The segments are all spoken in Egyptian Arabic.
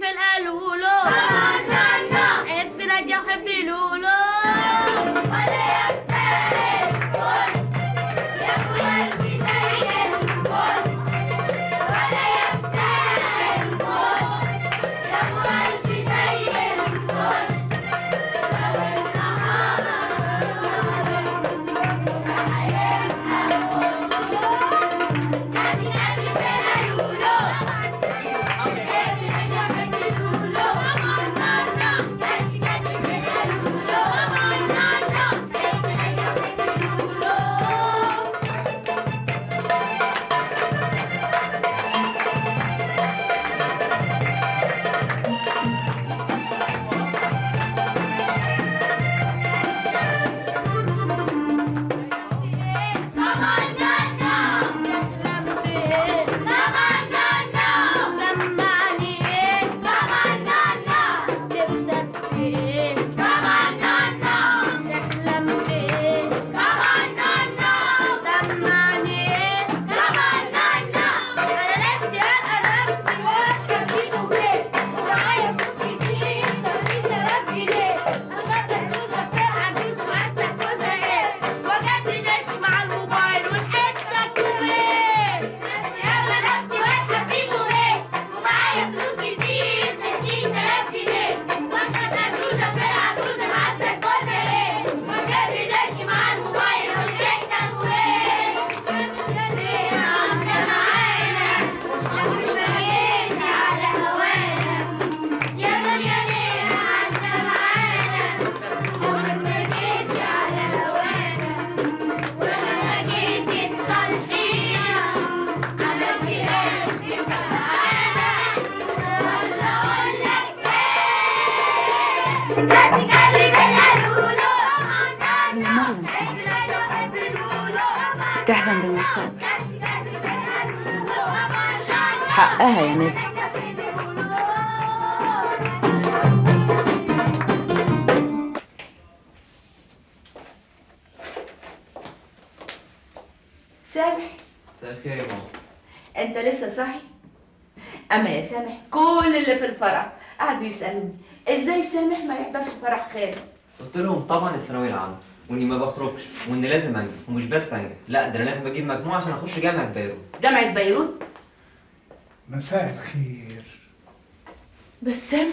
في القالولو حب نادية وحب لولو ولا يبتعد يا ابو قلبي زي الفل ولا يبتعد يا ابو قلبي زي الفل لو النهار مع الموبايل والحته كومين يلا نفسي واحد فيكم ايه ومعايا فلوس كتير 60000 جنيه واشرب عجوزه في العجوزه معسل جوزها ايه وجاب دش مع الموبايل والحته كومين يا عمنا معانا لو بقيت على هوانا يا دنيا ليه عدى معانا لو بقيت على هوانا ولما جيتي تصالحينا عملتي ايه تسمعانا ولا اقول لك ايه جاتي قلبي بالقالولو مريم تحلم بالمستقبل حقها يا نادي سامح مساء الخير يا ماما انت لسه صاحي اما يا سامح كل اللي في الفرح قعدوا يسالوني ازاي سامح ما يحضرش فرح خاله قلت لهم طبعا الثانويه العامه واني ما بخرجش واني لازم انجح ومش بس انجح لا ده انا لازم اجيب مجموع عشان اخش جامعه بيروت جامعه بيروت مساء الخير بسام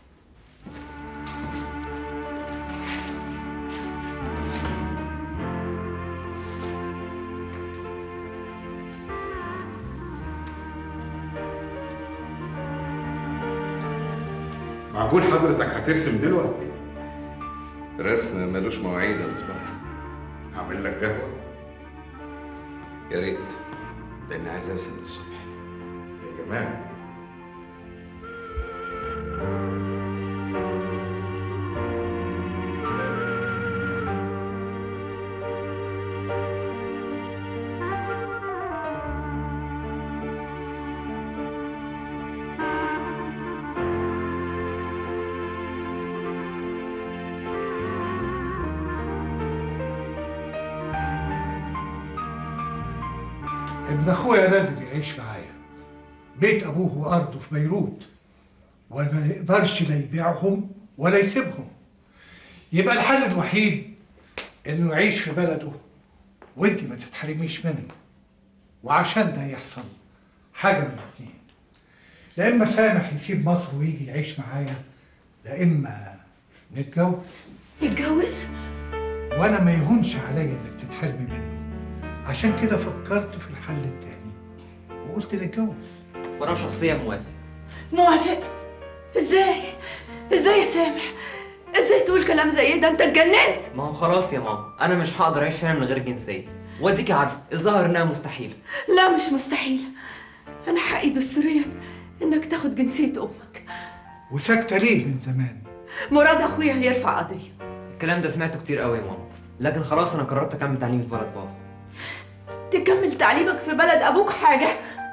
معقول حضرتك هترسم دلوقتي رسم ملوش مواعيد يا مصباح هعمل لك قهوه يا ريت لاني عايز ارسم الصبح يا جمال ابن اخويا لازم يعيش معايا بيت ابوه وارضه في بيروت وما يقدرش لا يبيعهم ولا يسيبهم يبقى الحل الوحيد انه يعيش في بلده وانت ما تتحرميش منه وعشان ده يحصل حاجه من الاثنين لا اما سامح يسيب مصر ويجي يعيش معايا لا اما نتجوز نتجوز وانا ما يهونش عليا انك تتحرمي منه عشان كده فكرت في الحل التاني وقلت نتجوز وانا شخصيا موافق موافق ازاي ازاي يا سامح ازاي تقول كلام زي ده انت اتجننت ما هو خلاص يا ماما انا مش هقدر اعيش هنا من غير جنسيه واديكي عارفه الظاهر انها مستحيله لا مش مستحيل انا حقي دستوريا انك تاخد جنسيه امك وساكته ليه من زمان مراد اخويا هيرفع قضيه الكلام ده سمعته كتير قوي يا ماما لكن خلاص انا قررت اكمل تعليمي في بلد بابا تكمل تعليمك في بلد ابوك حاجه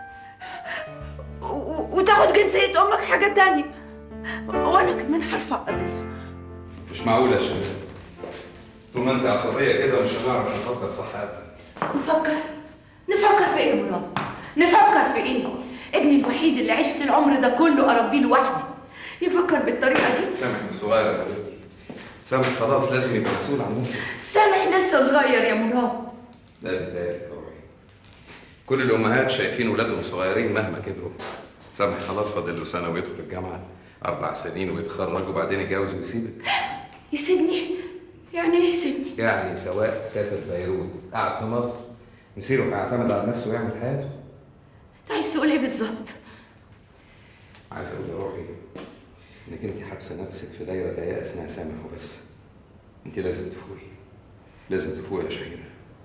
و- وتاخد جنسيه امك حاجه تانية وانا كمان هرفع قضيه مش معقول يا شباب طول ما انت عصبيه كده مش هنعرف نفكر صح ابدا نفكر نفكر في ايه يا مراد نفكر في ايه ابني الوحيد اللي عشت العمر ده كله اربيه لوحدي يفكر بالطريقه دي سامح مش صغير يا حبيبتي سامح خلاص لازم يبقى مسؤول عن نفسه سامح لسه صغير يا مراد لا بيتهيألك يا روحي كل الأمهات شايفين ولادهم صغيرين مهما كبروا سامح خلاص فاضل له سنة ويدخل الجامعة أربع سنين ويتخرج وبعدين يتجوز ويسيبك يسيبني يعني ايه يسيبني يعني سواء سافر بيروت قعد في مصر مسيره هيعتمد على نفسه ويعمل حياته انت عايز تقول ايه بالظبط عايز أقول يا روحي إنك أنت حابسة نفسك في دايرة ضيقة اسمها سامح وبس أنت لازم تفوقي لازم تفوقي يا شهيرة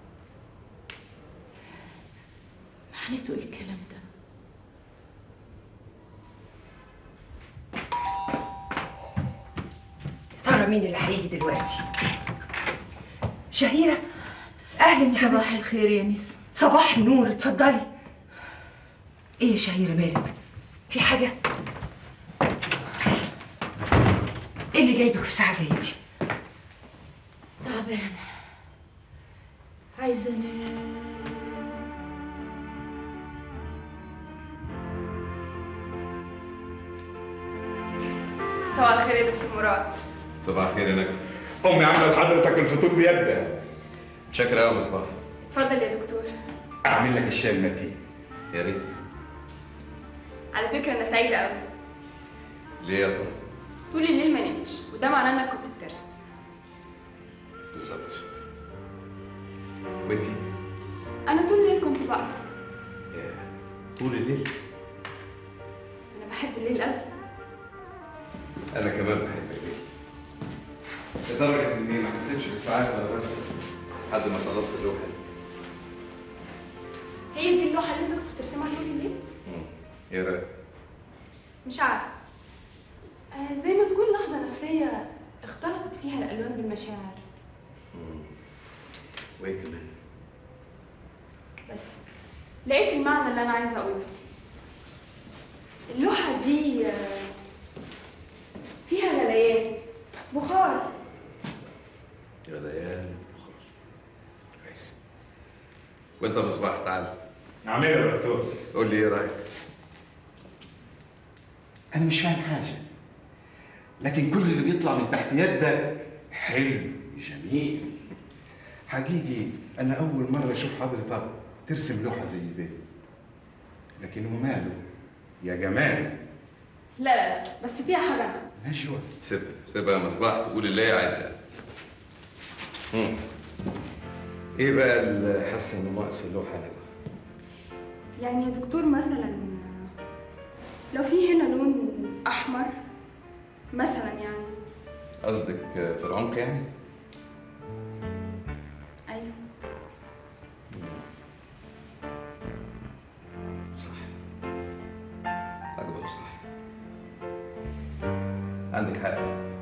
معناته ايه الكلام ده ترى مين اللي هيجي دلوقتي شهيرة أهلا يا صباح حبيبتي الخير يا نسمة صباح النور اتفضلي ايه يا شهيرة مالك في حاجة ايه اللي جايبك في ساعة زي دي تعبانة عايزة انام صباح الخير يا دكتور مراد صباح الخير يا نجم امي عملت حضرتك الفطور بيدها شكرا يا مصباح اتفضل يا دكتور اعمل لك الشاي المتين يا ريت على فكره انا سعيده قوي ليه يا ترى؟ طول الليل ما نمتش وده معناه انك كنت بترسم بالظبط وانتي؟ انا طول الليل كنت بقرا يا طول الليل انا بحب الليل قوي انا كمان بحب الليل لدرجة اني ما حسيتش بالساعات وانا برسم لحد ما خلصت اللوحة دي هي دي اللوحه اللي انت كنت بترسمها طول الليل مم. ايه رأيك؟ مش عارفه آه زي ما تكون لحظه نفسيه اختلطت فيها الالوان بالمشاعر مم. وايه كمان؟ بس لقيت المعنى اللي انا عايزه اقوله اللوحه دي آه، فيها غليان بخار يا ليالي بخار كويس وانت مصباح تعال نعملها يا دكتور قول لي ايه رأيك؟ انا مش فاهم حاجه لكن كل اللي بيطلع من تحت يدك حلو جميل حقيقي انا اول مره اشوف حضرتك ترسم لوحه زي دي لكن وماله يا جمال لا لا لا بس فيها حاجه ناقصه نشوى سيبها سيبها يا مصباح تقول اللي هي عايزاه مم. ايه بقى اللي حاسه انه ناقص في اللوحه دي يعني يا دكتور مثلا لو في هنا لون احمر مثلا يعني قصدك في العمق يعني؟ ايوه صح عجبه صح عندك حق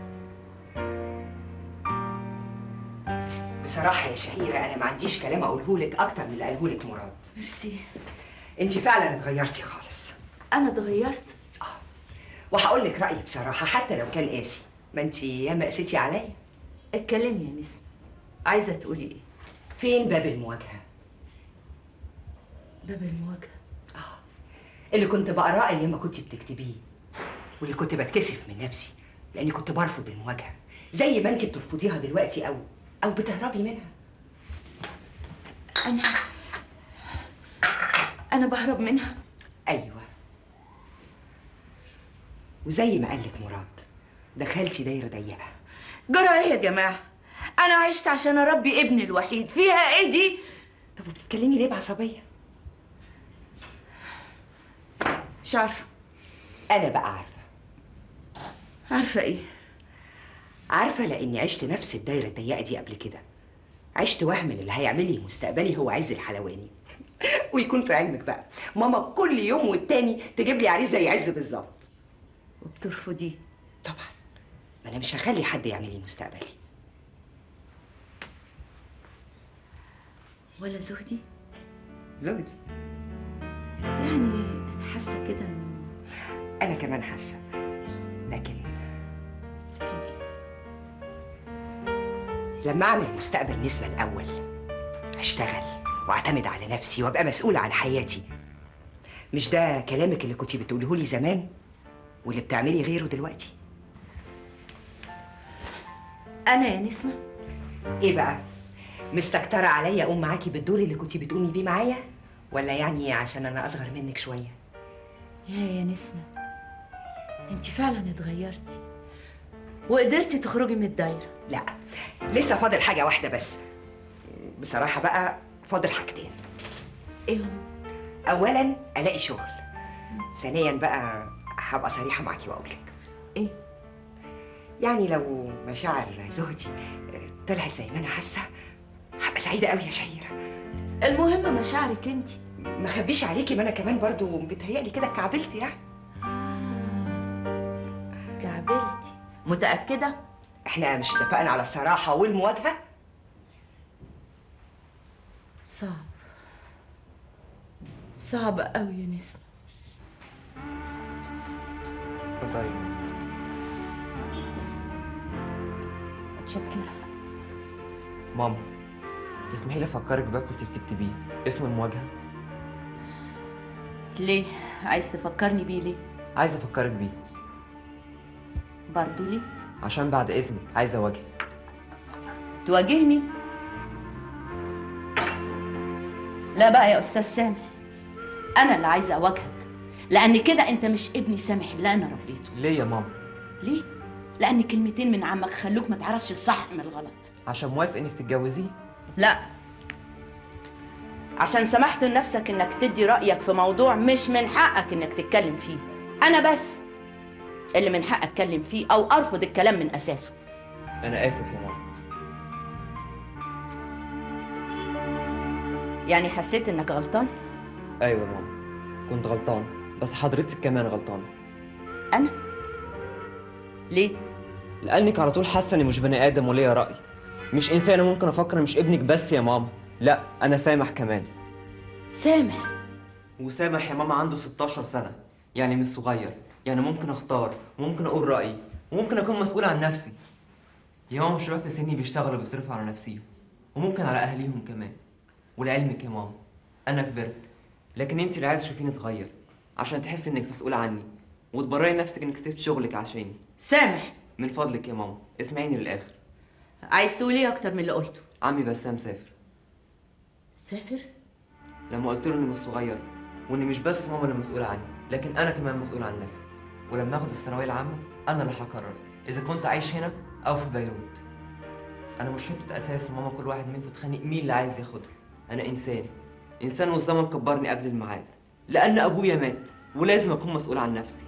بصراحة يا شهيرة أنا ما عنديش كلام أقوله لك أكتر من اللي قاله لك مراد ميرسي أنت فعلا اتغيرتي خالص انا اتغيرت وهقول لك رأيي بصراحة حتى لو كان قاسي ما أنت ياما قسيتي عليا اتكلمي يا نسمة عايزة تقولي ايه فين باب المواجهة باب المواجهة اللي كنت بقراه أيام ما كنت بتكتبيه واللي كنت بتكسف من نفسي لأني كنت برفض المواجهة زي ما أنت بترفضيها دلوقتي أو أو بتهربي منها انا انا بهرب منها أيوة وزي ما قالك مراد دخلتي دايرة ضيقة جرى ايه يا جماعة انا عشت عشان اربي ابني الوحيد فيها ايه دي طب وبتتكلمي ليه بعصبية؟ مش عارفة أنا بقى عارفة عارفة ايه عارفة لأني عشت نفس الدايرة الضيقة دي قبل كده عشت وهم إن اللي هيعمل لي مستقبلي هو عز الحلواني ويكون في علمك بقى ماما كل يوم والتاني تجيب لي عريس زي عز بالظبط وبترفضيه طبعا ما أنا مش هخلي حد يعمل لي مستقبلي ولا زهدي زوجتي يعني انا حاسة كده انه أنا كمان حاسة لكن لكن ايه لما أعمل مستقبل نسمة الأول أشتغل وأعتمد على نفسي وأبقى مسؤولة عن حياتي مش ده كلامك اللي كنتي بتقوله لي زمان واللي بتعملي غيره دلوقتي انا يا نسمه ايه بقى مستكترة عليا اقوم معاكي بالدور اللي كنتي بتقومي بيه معايا ولا يعني عشان انا اصغر منك شويه يا يا نسمه انت فعلا اتغيرتي وقدرتي تخرجي من الدايره لا لسه فاضل حاجه واحده بس بصراحه بقى فاضل حاجتين ايه هم اولا الاقي شغل ثانيا بقى هبقى صريحه معاكي واقول لك ايه يعني لو مشاعر زهدي طلعت زي ما انا حاسه هبقى سعيده قوي يا شهيره المهم مشاعرك انت ما اخبيش عليكي ما انا كمان برضو بتهيألي كده اتكعبلت يعني كعبلتي متاكده احنا مش اتفقنا على الصراحه والمواجهه صعب صعب قوي يا نسمه اتفضلي متشكره ماما تسمحي لي افكرك بقى كنت بتكتبيه اسم المواجهه ليه عايز تفكرني بيه ليه عايز افكرك بيه برضو ليه عشان بعد اذنك عايز اواجهك تواجهني لا بقى يا استاذ سامح انا اللي عايزه اواجهك لان كده انت مش ابني سامح اللي انا ربيته ليه يا ماما ليه لان كلمتين من عمك خلوك ما تعرفش الصح من الغلط عشان موافق انك تتجوزيه لا عشان سمحت لنفسك انك تدي رايك في موضوع مش من حقك انك تتكلم فيه انا بس اللي من حق اتكلم فيه او ارفض الكلام من اساسه انا اسف يا ماما يعني حسيت انك غلطان ايوه يا ماما كنت غلطان بس حضرتك كمان غلطانه انا ليه لانك على طول حاسه اني مش بني ادم وليا راي مش انسانه ممكن افكر مش ابنك بس يا ماما لا انا سامح كمان سامح وسامح يا ماما عنده 16 سنه يعني مش صغير يعني ممكن اختار وممكن اقول رايي وممكن اكون مسؤول عن نفسي يا ماما الشباب في سني بيشتغلوا بيصرفوا على نفسيهم وممكن على اهليهم كمان ولعلمك يا ماما انا كبرت لكن انت اللي عايزه تشوفيني صغير عشان تحسي انك مسؤوله عني وتبرري نفسك انك سبت شغلك عشاني سامح من فضلك يا ماما اسمعيني للاخر عايز تقول ايه اكتر من اللي قلته عمي بسام سافر سافر لما قلت له اني مش صغير واني مش بس ماما اللي مسؤوله عني لكن انا كمان مسؤول عن نفسي ولما اخد الثانويه العامه انا اللي هقرر اذا كنت عايش هنا او في بيروت انا مش حته اساس ماما كل واحد منكم اتخانق مين اللي عايز ياخدها انا انسان انسان والزمن كبرني قبل الميعاد لان ابويا مات ولازم اكون مسؤول عن نفسي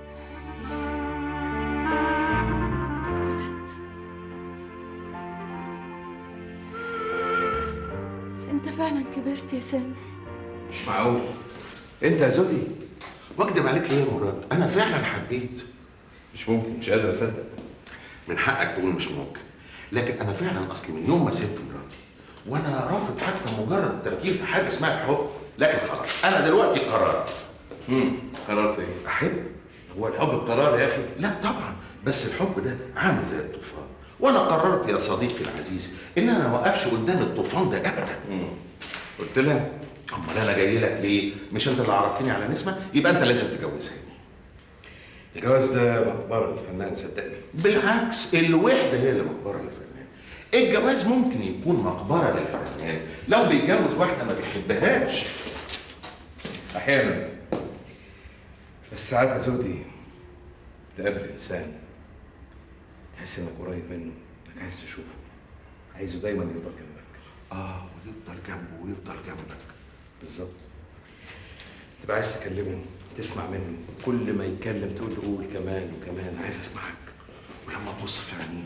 انت فعلا كبرت يا سامح مش معقول انت يا زودي واكدب عليك ليه يا مراد انا فعلا حبيت مش ممكن مش قادر اصدق من حقك تقول مش ممكن لكن انا فعلا اصلي من يوم ما سبت مراتي وانا رافض حتى مجرد التفكير في حاجه اسمها الحب لكن خلاص انا دلوقتي قررت امم قررت ايه احب هو الحب بقرار يا اخي لا طبعا بس الحب ده عامل زي الطوفان وانا قررت يا صديقي العزيز ان انا ما اوقفش قدام الطوفان ده ابدا امم قلت لها امال انا جاي لك ليه مش انت اللي عرفتني على نسمه يبقى انت لازم تجوزها الجواز ده مقبره للفنان صدقني بالعكس الوحده هي اللي مقبره للفنان الجواز ممكن يكون مقبره للفنان لو بيتجوز واحده ما بيحبهاش احيانا بس ساعات يا زودي تقابل انسان تحس انك قريب منه انك عايز تشوفه عايزه دايما يفضل جنبك اه ويفضل جنبه ويفضل جنبك بالظبط تبقى عايز تكلمه تسمع منه كل ما يتكلم تقول له قول كمان وكمان عايز اسمعك ولما تبص في عينيه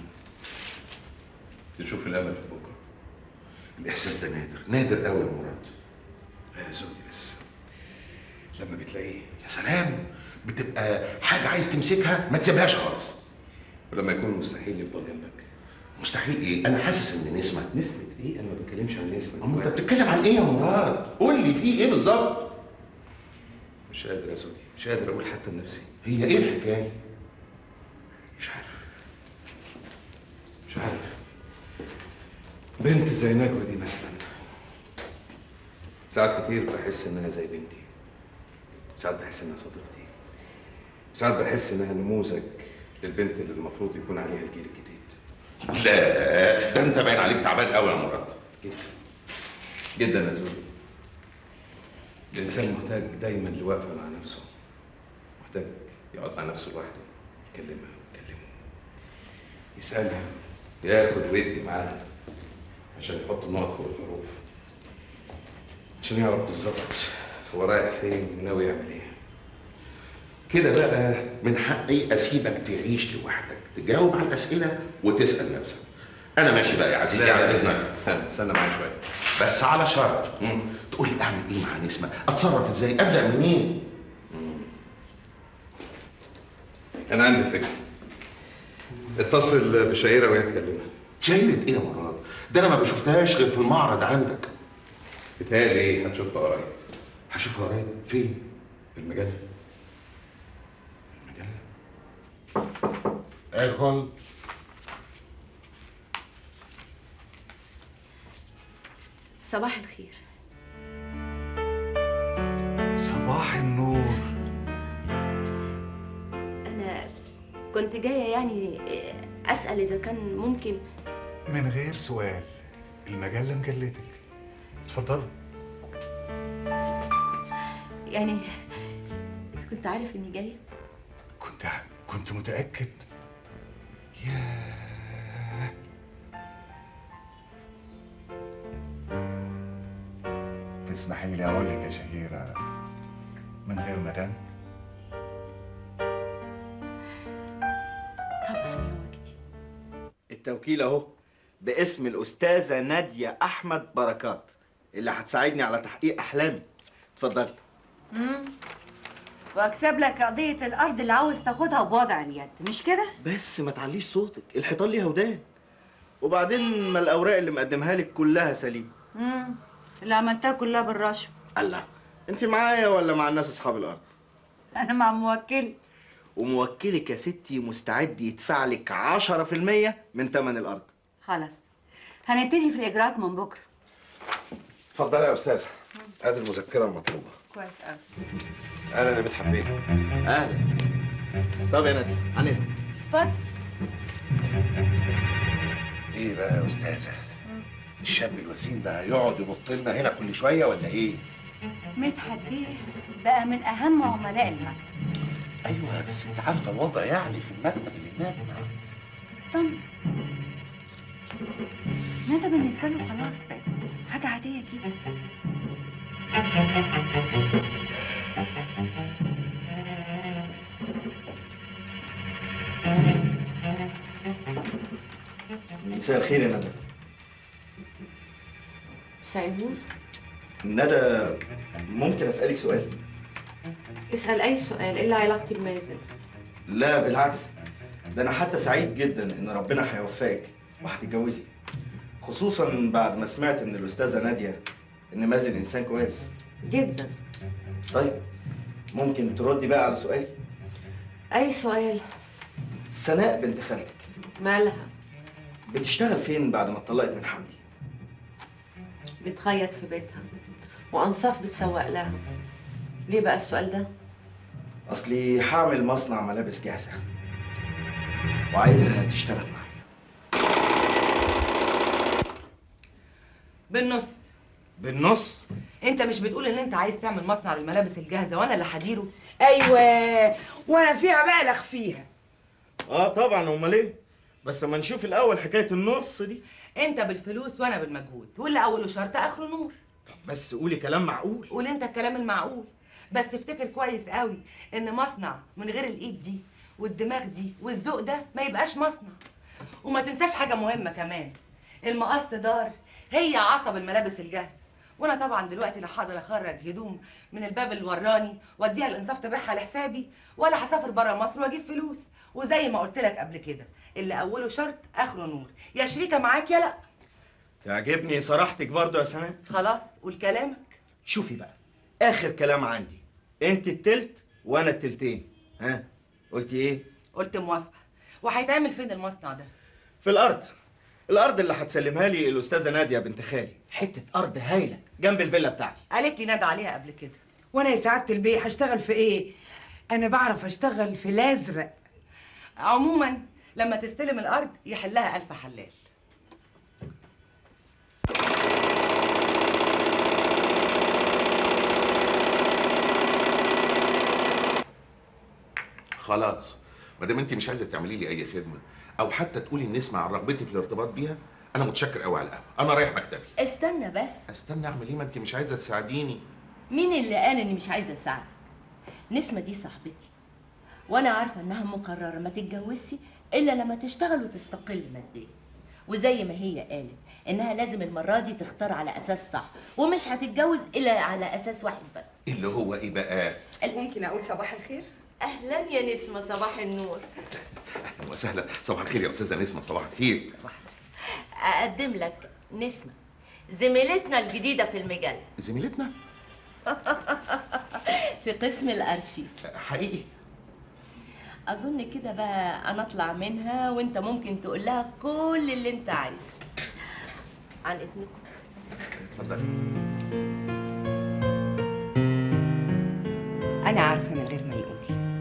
تشوف الامل في بكره الاحساس ده نادر نادر قوي يا مراد يا زودي بس لما بتلاقيه يا سلام بتبقى حاجه عايز تمسكها ما تسيبهاش خالص ولما يكون مستحيل يفضل جنبك مستحيل ايه انا حاسس ان نسمه نسبة ايه؟ انا ما بتكلمش عن نسبة أما انت بتتكلم عن ايه يا مراد قول لي في ايه بالظبط مش قادر يا زودي مش قادر اقول حتى لنفسي هي ايه الحكايه مش عارف مش عارف بنت زي نجوى دي مثلا ساعات كتير بحس انها زي بنتي ساعات بحس انها صديقتي ساعات بحس انها نموذج للبنت اللي المفروض يكون عليها الجيل الجديد لا ده انت باين عليك تعبان قوي يا مراد جدا جدا يا زوجي الانسان محتاج دايما لوقفه مع نفسه محتاج يقعد مع نفسه لوحده يكلمها يكلمه يسالها ياخد ويدي معاها عشان يحط النقط فوق الحروف عشان يعرف بالظبط هو رايح فين وناوي يعمل ايه كده بقى من حقي اسيبك تعيش لوحدك تجاوب على الاسئله وتسال نفسك انا ماشي بقى يا عزيزي على اذنك استنى استنى معايا شويه بس على شرط تقول لي اعمل ايه مع نسمه اتصرف ازاي ابدا منين انا عندي فكره اتصل بشهيره وهي تكلمها شايلة ايه يا مراد ده انا ما بشوفتهاش غير في المعرض عندك بتهيألي ايه هتشوفها قريب هشوفها قريب فين في المجله ادخل صباح الخير صباح النور انا كنت جايه يعني اسال اذا كان ممكن من غير سؤال المجلة مجلتك اتفضلي يعني انت كنت عارف اني جايه كنت كنت متأكد ياه تسمحي لي أقول لك يا شهيرة من غير مدام طبعا يا وجدي التوكيل اهو باسم الاستاذه ناديه احمد بركات اللي هتساعدني على تحقيق احلامي اتفضلي امم واكسب لك قضيه الارض اللي عاوز تاخدها بوضع اليد مش كده بس ما تعليش صوتك الحيطان ليها ودان وبعدين ما الاوراق اللي مقدمها لك كلها سليمه امم اللي عملتها كلها بالرشوه الله انت معايا ولا مع الناس اصحاب الارض انا مع موكلي وموكلك يا ستي مستعد يدفع لك 10% من ثمن الارض خلاص هنبتدي في الاجراءات من بكره اتفضلي يا استاذه هذه المذكره المطلوبه كويس قوي انا اللي بتحبيها اهلا طب يا ناديه عن اذنك اتفضل ايه بقى يا استاذة الشاب الوسيم ده هيقعد ينط لنا هنا كل شوية ولا ايه مدحت بيه بقى من اهم عملاء المكتب ايوه بس انت عارفة الوضع يعني في المكتب اللي هناك طم ندى بالنسبه له خلاص بقت حاجه عاديه جدا مساء الخير يا ندى سعيدون ندى ممكن اسالك سؤال اسال اي سؤال الا علاقتي بمازن لا بالعكس ده انا حتى سعيد جدا ان ربنا هيوفقك وهتتجوزي خصوصا بعد ما سمعت من الاستاذه ناديه ان مازن انسان كويس جدا طيب ممكن تردي بقى على سؤالي اي سؤال سناء بنت خالتك مالها بتشتغل فين بعد ما اتطلقت من حمدي بتخيط في بيتها وانصاف بتسوق لها ليه بقى السؤال ده اصلي هعمل مصنع ملابس جاهزه وعايزها تشتغل معايا بالنص بالنص انت مش بتقول ان انت عايز تعمل مصنع للملابس الجاهزه وانا اللي هديره ايوه وانا فيها بالغ فيها اه طبعا امال ايه بس اما نشوف الاول حكايه النص دي انت بالفلوس وانا بالمجهود واللي اوله شرط اخره نور بس قولي كلام معقول قول انت الكلام المعقول بس افتكر كويس قوي ان مصنع من غير الايد دي والدماغ دي والذوق ده ما يبقاش مصنع وما تنساش حاجه مهمه كمان المقص دار هي عصب الملابس الجاهزه وانا طبعا دلوقتي لا هقدر اخرج هدوم من الباب الوراني واديها الانصاف تبيعها لحسابي ولا هسافر بره مصر واجيب فلوس وزي ما قلت لك قبل كده اللي اوله شرط اخره نور يا شريكه معاك يا لا تعجبني صراحتك برضو يا سناء خلاص قول كلامك شوفي بقى اخر كلام عندي انت التلت وانا التلتين ها قلتي ايه قلت موافقه وهيتعمل فين المصنع ده في الارض الارض اللي هتسلمها لي الاستاذه ناديه بنت خالي حته ارض هايله جنب الفيلا بتاعتي قالت لي نادى عليها قبل كده وانا يا سعاده البيه هشتغل في ايه انا بعرف اشتغل في الازرق عموما لما تستلم الارض يحلها الف حلال خلاص ما دام انت مش عايزه تعملي لي اي خدمه او حتى تقولي النسمة عن رغبتي في الارتباط بيها انا متشكر قوي على القهوه انا رايح مكتبي استنى بس استنى اعمل ايه ما انت مش عايزه تساعديني مين اللي قال اني مش عايزه اساعدك نسمه دي صاحبتي وانا عارفه انها مقرره ما تتجوزش الا لما تشتغل وتستقل ماديا وزي ما هي قالت انها لازم المره دي تختار على اساس صح ومش هتتجوز الا على اساس واحد بس اللي هو ايه بقى ممكن اقول صباح الخير اهلا يا نسمه صباح النور اهلا وسهلا صباح الخير يا استاذه نسمه صباح الخير اقدم لك نسمه زميلتنا الجديده في المجله زميلتنا في قسم الارشيف حقيقي اظن كده بقى انا اطلع منها وانت ممكن تقول لها كل اللي انت عايزه عن اذنكم اتفضلي انا عارفه من غير ما يقول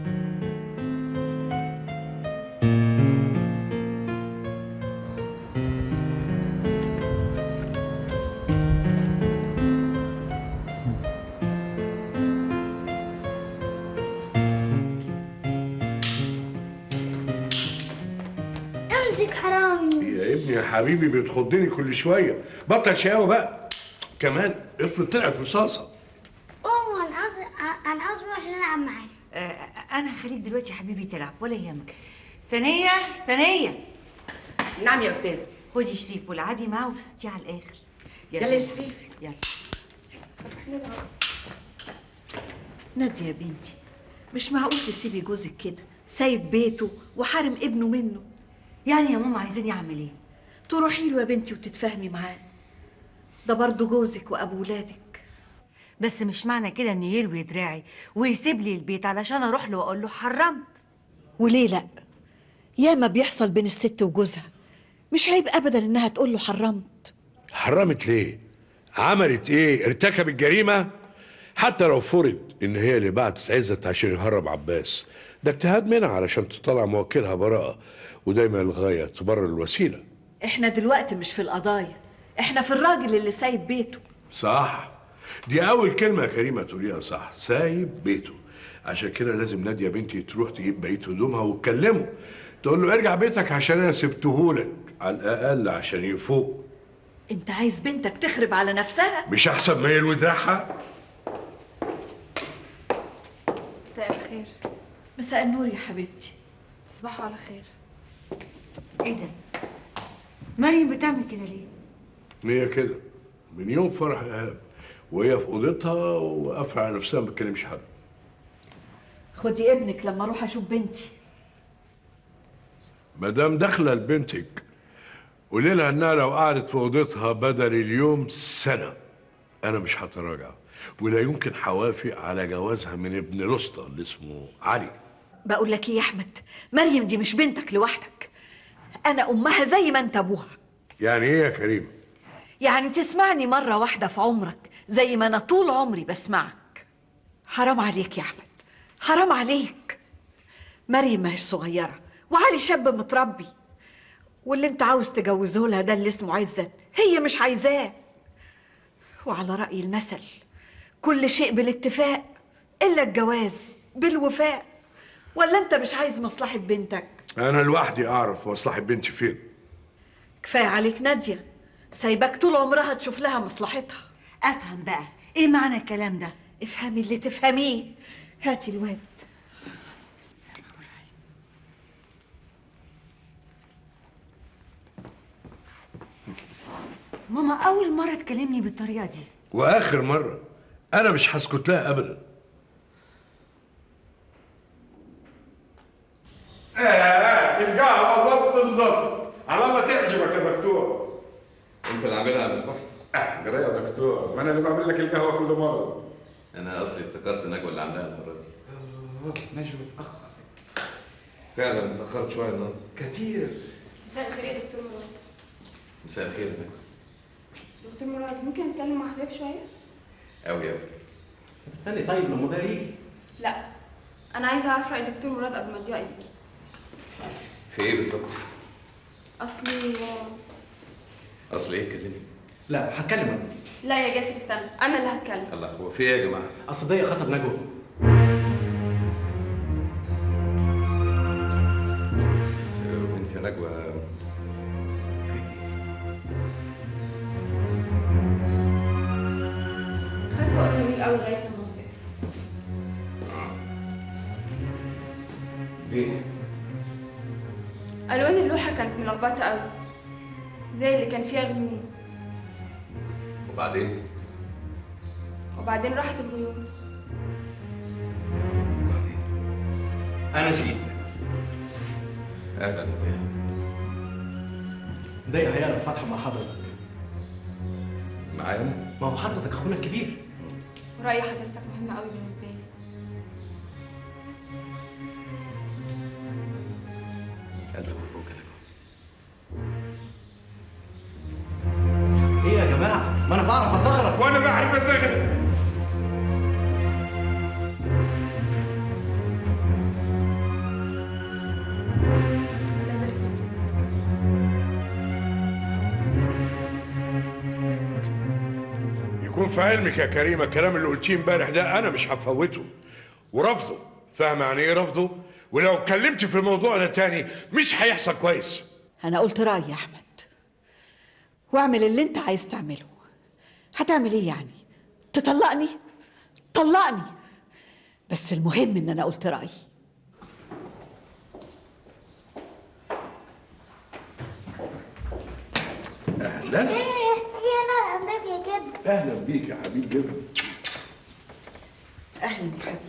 امسك حرامي يا ابني يا حبيبي بتخضني كل شويه بطل شقاوه بقى كمان افرض طلعت رصاصه ماما انا عاوز انا عاوز ماما عشان العب معاه آه انا هخليك دلوقتي يا حبيبي تلعب ولا يهمك ثانيه ثانيه نعم يا استاذه خدي شريف والعبي معاه وفستيه على الاخر يلا يا شريف. يلا نادية يا بنتي مش معقول تسيبي جوزك كده سايب بيته وحارم ابنه منه يعني يا ماما عايزاني اعمل ايه تروحي له يا بنتي وتتفاهمي معاه ده برضه جوزك وابو ولادك بس مش معنى كده انه يلوي دراعي ويسيب لي البيت علشان اروح له واقول له حرمت وليه لا ياما بيحصل بين الست وجوزها مش عيب ابدا انها تقول له حرمت حرمت ليه عملت ايه ارتكبت جريمه حتى لو فرض ان هي اللي بعتت عزت عشان يهرب عباس ده اجتهاد منها علشان تطلع موكلها براءه ودايما الغايه تبرر الوسيله احنا دلوقتي مش في القضايا احنا في الراجل اللي سايب بيته صح دي اول كلمه يا كريمه تقوليها صح سايب بيته عشان كده لازم ناديه بنتي تروح تجيب بقيه هدومها وتكلمه تقول له ارجع بيتك عشان انا سبتهولك على الاقل عشان يفوق انت عايز بنتك تخرب على نفسها مش احسن ما يلوي دراعها مساء الخير مساء النور يا حبيبتي تصبحوا على خير ايه ده مريم بتعمل كده ليه هي كده من يوم فرح ايهاب وهي في اوضتها وقافله على نفسها ما بتكلمش حد خدي ابنك لما اروح اشوف بنتي ما دام داخله لبنتك قولي لها انها لو قعدت في اوضتها بدل اليوم سنه انا مش هتراجع ولا يمكن حوافق على جوازها من ابن الاسطى اللي اسمه علي بقول لك ايه يا احمد مريم دي مش بنتك لوحدك انا امها زي ما انت ابوها يعني ايه يا كريم يعني تسمعني مرة واحدة في عمرك زي ما أنا طول عمري بسمعك حرام عليك يا أحمد حرام عليك مريم ما هي صغيرة وعلي شاب متربي واللي انت عاوز تجوزه لها ده اللي اسمه عزت هي مش عايزاه وعلى رأي المثل كل شيء بالاتفاق إلا الجواز بالوفاء ولا انت مش عايز مصلحة بنتك انا لوحدي اعرف مصلحه بنتي فين كفاية عليك نادية سايباك طول عمرها تشوف لها مصلحتها افهم بقى ايه معنى الكلام ده افهمي اللي تفهميه هاتي الواد ماما اول مره تكلمني بالطريقه دي واخر مره انا مش هسكت لها ابدا ايه القهوه ظبط الظبط على الله تعجبك يا دكتور انت اللي عاملها يا مصباح اه جرى يا دكتور ما انا اللي بعمل لك القهوه كل مره انا اصلي افتكرت نجوى اللي عاملاها المره دي نجوى اتاخر فعلا اتاخرت شويه النهارده كتير مساء الخير يا دكتور مراد مساء الخير يا نجوى دكتور مراد ممكن اتكلم مع حضرتك شويه قوي قوي طب استني طيب لما ده يجي لا انا عايزه اعرف راي دكتور مراد قبل ما ضياء يجي في ايه بالظبط؟ اصلي اصل ايه كلمني لا هتكلم انا لا يا جاسر استنى انا اللي هتكلم الله هو في ايه يا جماعه؟ اصل ضيق خطب نجوى بنت يا نجوى خدت وقت طويل قوي لغايه ما وافقت ليه؟ الوان اللوحه كانت ملخبطه قوي زي اللي كان فيها غيوم وبعدين؟ وبعدين راحت الغيوم انا جيت اهلا بيك ضيق هيعرف فتحه مع حضرتك معايا انا؟ ما هو حضرتك اخونا الكبير وراي حضرتك مهم قوي بالنسبه لي الف مبروك يا نجوى ايه يا جماعه ما انا بعرف اصغرك وانا بعرف ازغرق يكون في علمك يا كريمه الكلام اللي قلتيه امبارح ده انا مش هفوته ورفضه فاهم يعني ايه رفضه ولو اتكلمت في الموضوع ده تاني مش هيحصل كويس انا قلت رايي يا احمد واعمل اللي انت عايز تعمله هتعمل ايه يعني تطلقني طلقني بس المهم ان انا قلت رايي اهلا ايه ايه انا عندك يا كده اهلا بيك يا حبيب جدا اهلا يا حبيبي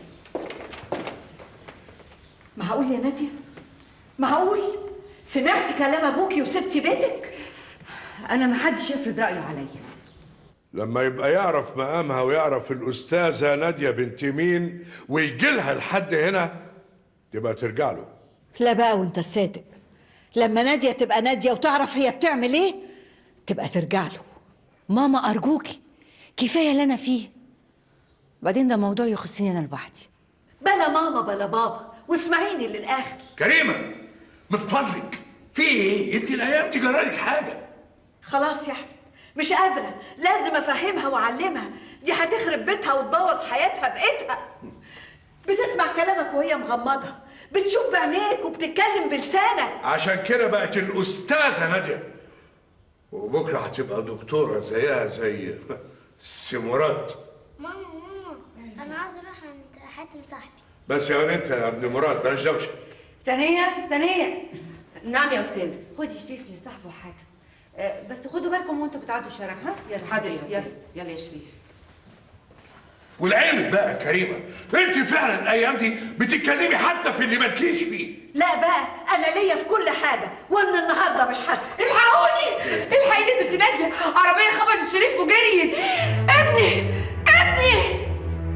معقول يا ناديه معقول سمعتي كلام ابوكي وسبتي بيتك انا ما حدش يفرض رايه عليا لما يبقى يعرف مقامها ويعرف الأستاذة نادية بنت مين ويجي لها لحد هنا تبقى ترجع له لا بقى وانت الصادق لما ناديه تبقى ناديه وتعرف هي بتعمل ايه تبقى ترجع له ماما ارجوكي كفايه اللي انا فيه بعدين ده موضوع يخصني انا لوحدي بلا ماما بلا بابا واسمعيني للاخر كريمة من فضلك في ايه؟ انت الايام دي جرالك حاجة خلاص يا احمد مش قادره لازم افهمها واعلمها دي هتخرب بيتها وتبوظ حياتها بايدها بتسمع كلامك وهي مغمضه بتشوف بعينيك وبتتكلم بلسانك عشان كده بقت الأستاذة نادية وبكرة هتبقى دكتورة زيها زي سي مراد ماما ماما انا عاوز اروح عند حاتم صاحبي بس يا ولد انت يا ابن مراد بلاش دوشة ثانيه ثانيه نعم يا استاذه خدي شريف لصاحبه حاتم آه، بس خدوا بالكم وانتوا بتعدوا الشارع ها يلا حاضر يا يلا. استاذه يلا يا شريف ولعلمك بقى يا كريمة انت فعلا الايام دي بتتكلمي حتى في اللي مالكيش فيه لا بقى انا ليا في كل حاجه ومن النهارده مش هسكت الحقوني الحقيني يا ست ناديه عربيه خبطت شريف وجريت ابني ابني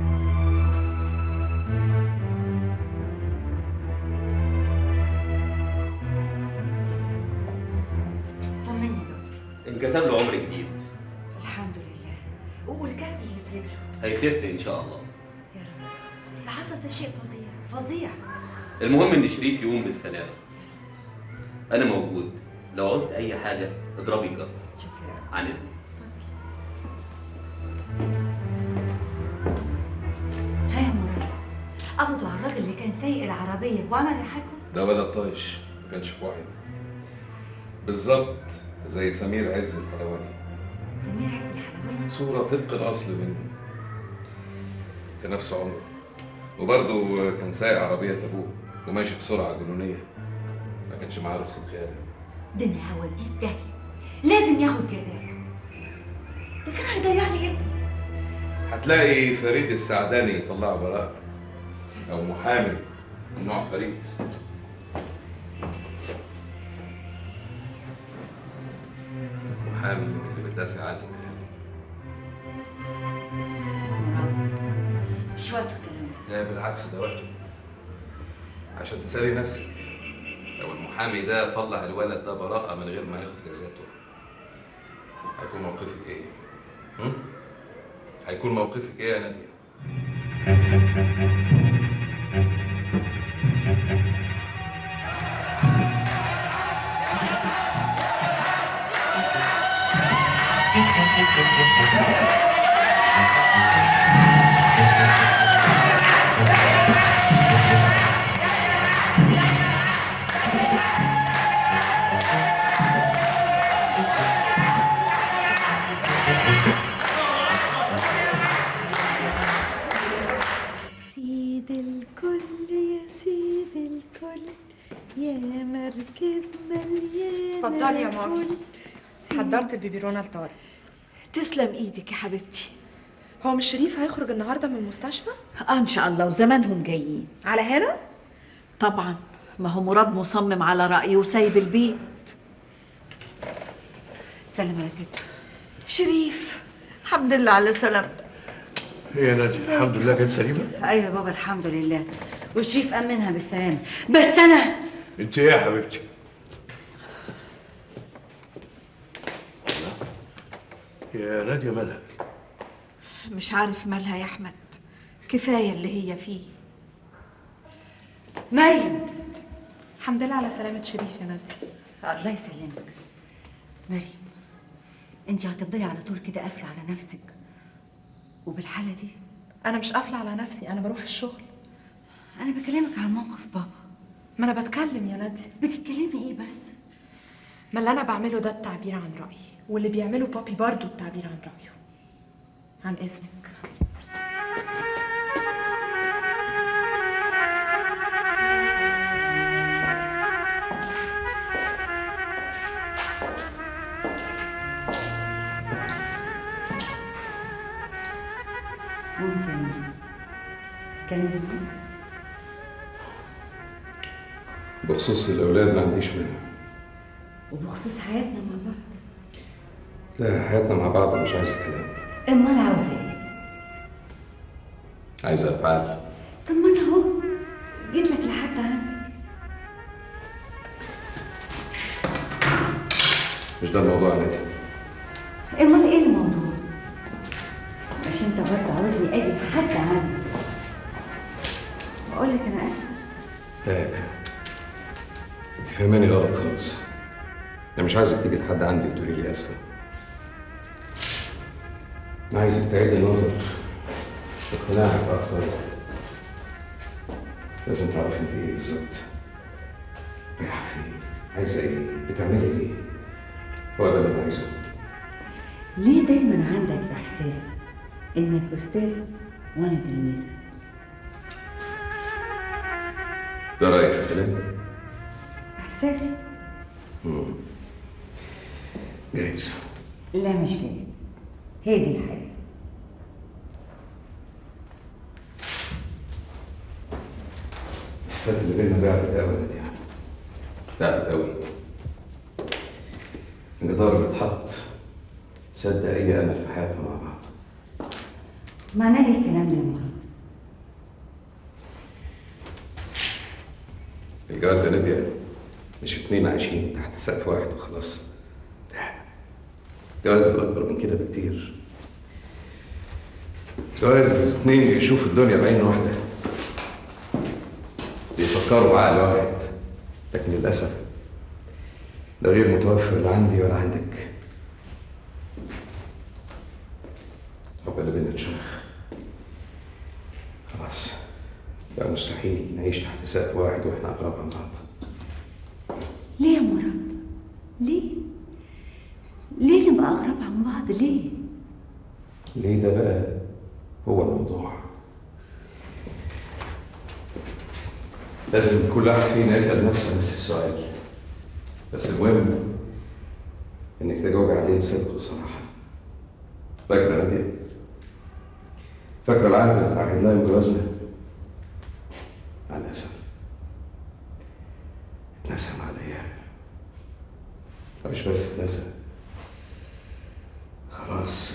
طمني يا دكتور انكتب له عمر جديد الحمد لله والكسر اللي في رجله هيخف ان شاء الله اللي حصل ده شيء فظيع فظيع المهم ان شريف يقوم بالسلامه انا موجود لو عوزت اي حاجه اضربي الجرس شكرا عن اذنك ها يا مراد قبضوا على الراجل اللي كان سايق العربيه وعمل الحادثه ده ولد طايش ما كانش في وعيه بالظبط زي سمير عز الحلواني سمير عز الحلواني صورة طبق الأصل منه في نفس عمره وبرضه كان سايق عربية أبوه وماشي بسرعة جنونية ما كانش معاه رخصة قيادة ده انا هوديه في داهيه لازم ياخد جزاء ده كان هيضيع لي ابني هتلاقي فريد السعداني طلع براءة أو محامي من نوع فريد محامي من اللي بتدافع عني مش وقته الكلام ده لا بالعكس ده وقته عشان تسألي نفسك لو المحامي ده طلع الولد ده براءة من غير ما ياخد جزاته هيكون موقفك ايه؟ هم؟ هيكون موقفك ايه يا نادية؟ سيد الكل يا سيد الكل يا مركب مليانة اتفضلي يا ماما فل. حضرت البيبيرونه لطارق تسلم ايدك يا حبيبتي هو مش شريف هيخرج النهارده من المستشفى اه ان شاء الله وزمانهم جايين على هنا طبعا ما هو مراد مصمم على رأيه وسايب البيت سلام يا تيتا شريف الحمد لله على سلامتك هي نادي الحمد لله جت سليمه ايوه يا بابا الحمد لله وشريف امنها بالسلامه بس انا انت ايه يا حبيبتي يا ناديه مالها مش عارف مالها يا احمد كفايه اللي هي فيه مريم الحمد لله على سلامه شريف يا نادي الله يسلمك مريم انت هتفضلي على طول كده قافله على نفسك وبالحاله دي انا مش قافله على نفسي انا بروح الشغل انا بكلمك عن موقف بابا ما انا بتكلم يا نادي بتتكلمي ايه بس ما اللي انا بعمله ده التعبير عن رايي واللي بيعمله بابي برضه التعبير عن رايه عن اذنك ممكن تتكلمي معايا بخصوص الأولاد ما عنديش منها وبخصوص حياتنا مع بعض لا حياتنا مع بعض مش عايزة كلام امال عاوزه ايه عايزة أفعال طب ما انا اهو جيت لك لحد عندك مش ده الموضوع يا نادي امال ايه الموضوع مش انت برضه عاوزني اجي لحد عندك بقول لك انا اسفه لا لا انت فاهماني غلط خالص انا مش عايزك تيجي لحد عندي وتقولي لي اسفه انا عايزك تعيدي النظر اقناعك اكتر لازم تعرف انت ايه بالظبط رايحه فين عايزه ايه بتعملي ايه هو ده اللي انا عايزه ليه دايما عندك احساس انك استاذ وانا تلميذه ده رايك في الكلام احساسي مم. جايز لا مش جايز هي دي الحقيقه الصفات اللي بيننا بعدت قوي يا نادية بعدت قوي الجدار اللي اتحط سد اي امل في حياتنا مع بعض معناه ايه الكلام ده يا مراد الجواز يا نادية مش اتنين عايشين تحت سقف واحد وخلاص لا جواز اكبر من كده بكتير جواز اتنين بيشوفوا الدنيا بعين واحدة بيفكروا بعقل واحد لكن للأسف ده غير متوفر لا عندي ولا عندك الحب اللي بينا اتشرخ خلاص بقى مستحيل نعيش تحت سقف واحد واحنا أقرب عن بعض ليه يا مراد ليه ليه نبقى اغرب عن بعض ليه ليه ده بقى هو الموضوع لازم كل واحد فينا يسأل نفسه نفس السؤال بس المهم انك تجاوبي عليه بصدق وصراحة فاكرة يا نادية؟ فاكرة العهد اللي اتعهدناه يوم جوازنا؟ مع الأسف اتنسى مع الأيام مش بس اتنسى خلاص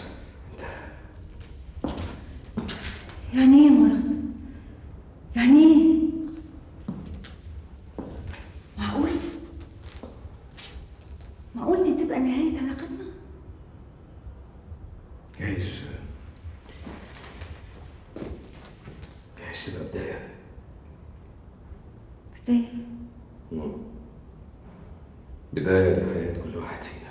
يعني ايه يا مراد يعني ايه معقول معقول دي تبقى نهاية علاقتنا جايز جايز تبقى بداية بداية مم. بداية لحياة كل واحد فينا